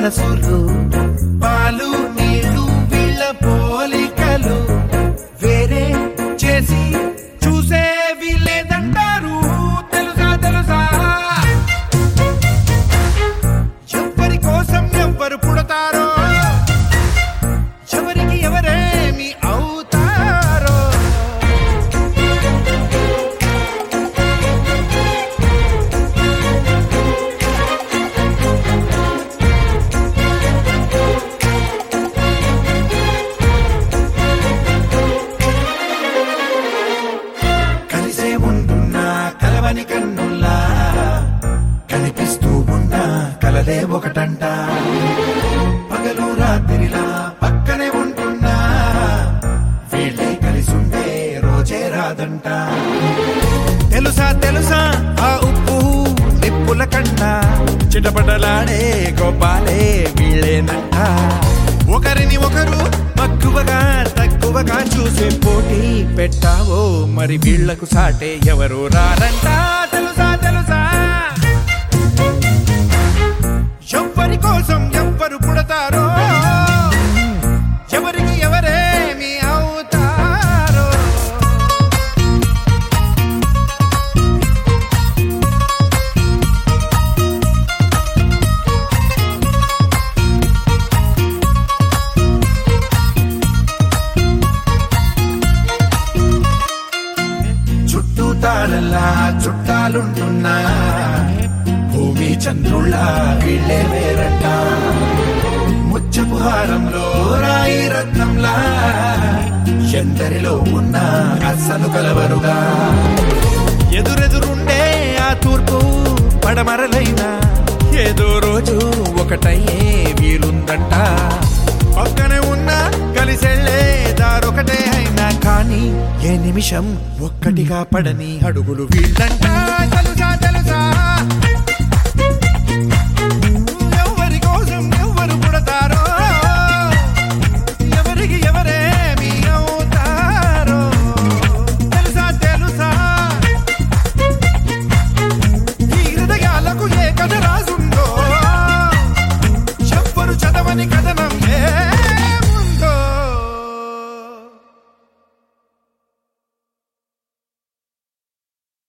మనసులు పాలు నీళ్లు వీళ్ళ పోలికలు వేరే చేసి చూసే వీళ్ళేదంటారు తెలుసా తెలుసా ఎవరి కోసం ఎవ్వరు పుడతారో ఎవరికి ఎవరేమి అవుతారో కలిసే ఉంటున్నా కలవని కన్నుల్లా కనిపిస్తూ ఉన్నా కలలే ఒకటంట పగలు రాత్రిలా పక్కనే ఉంటున్నా వీళ్ళే కలిసుండే రోజే రాదంట తెలుసా తెలుసా ఆ ఉప్పు నిప్పుల కన్నా చిటపటలాడే గోపాలే వీళ్ళేనంట ఒకరిని ఒకరు మక్కువగా తక్కువగా చూసే పోటీ పెట్టావో మరి వీళ్లకు సాటే ఎవరు రారంట తెలుసా తెలుసా ఎవ్వరి కోసం ఎవ్వరు పుడతారో ఎవరికి ఎవరేమి అవుతారో చుట్టూ తాళల్లా చుట్టాలుంటున్నా భూమి చంద్రుళ్ళ వీళ్ళే వేరంట ముచ్చపు హారంలో రాయి రత్నంలా ఎందరిలో ఉన్న అస్సలు కలవరుగా ఎదురెదురుండే ఆ తూర్పు పడమరలైనా ఏదో రోజు ఒకటయ్యే వీలుందంట పక్కనే ఉన్న కలిసెళ్ళే దారొకటే అయినా కానీ ఏ నిమిషం ఒక్కటిగా పడని అడుగులు వీళ్ళంట